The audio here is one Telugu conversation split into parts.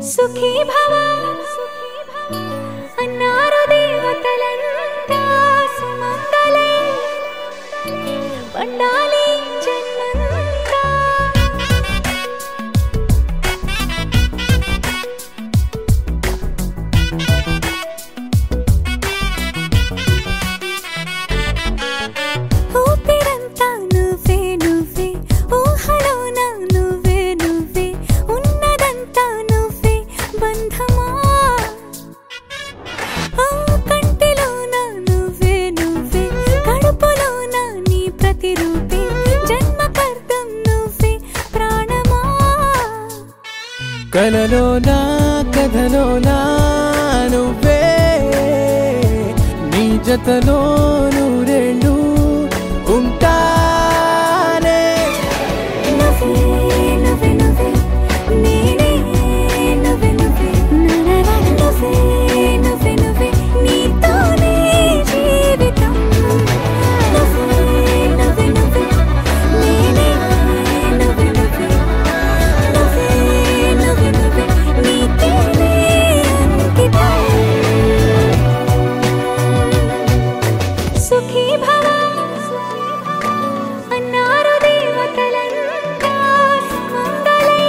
సుఖీ భవ అన్నారు దేవతలంతా సుమంగళే పండాలి జన్మంతా ఊపిరంతా నువ్వే నువ్వే ఊహలోన నువ్వే నువ్వే ఉన్నదంతా నువ్వే బంధమా ఆ కంటిలోన నువ్వే నువ్వే కడుపులోన నీ ప్రతిరూపే జన్మకర్తం నువ్వే ప్రాణమా కలలోనా కథలోనా నువ్వే నీ జతలో నూరేళ్ళు ఉంటానే నువ్వే నువ్వే నువ్వే నేనే నువ్వే నువ్వే ననన నువ్వే నువ్వే నువ్వే నీతోనే జీవితం నువ్వే నువ్వే నువ్వే నేనే నువ్వే నువ్వే నువ్వే నువ్వే నువ్వే నీకేనే అంకితం సుఖీ భవ అన్నారు దేవతలంతా సుమంగళే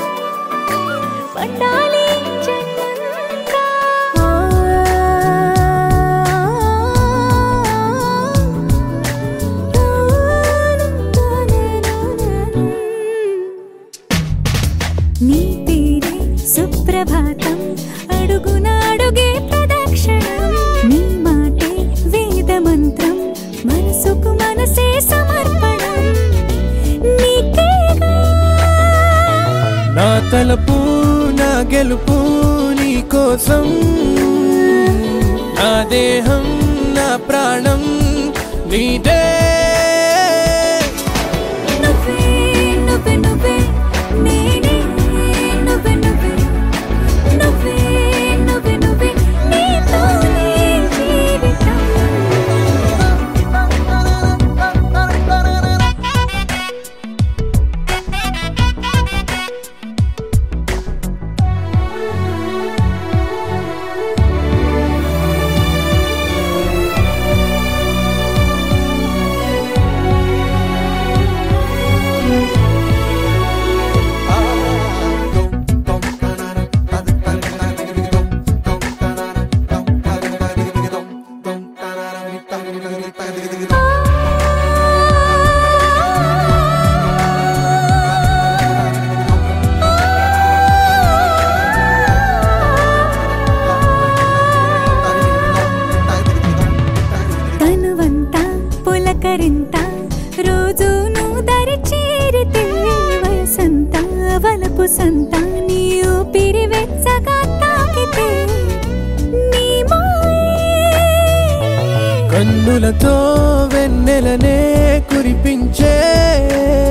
పండాలి జన్మంతా నీ పేరే సుప్రభాతం అడుగునాడుగే ప్రదక్షిణం నీ మాటే వేద మంత్రం మనసుకు మనసే సమర్పణం నీకేగా నా తలపు నా గెలుపు నీ కోసం నా దేహం నా ప్రాణం నీదే నువ్వే నువ్వే నువ్వే నేనే నువ్వే నువ్వే నువ్వే నువ్వే నువ్వే నీతోనే జీవితం తనువంతా పులకరింత రోజు నువ్వు దరి చేరితే వయసంతా వలపు సంతా నీ ఊపిరి వెచ్చగా తాకితే నీ మాయే కన్నులతో వెన్నెలనే కురిపించే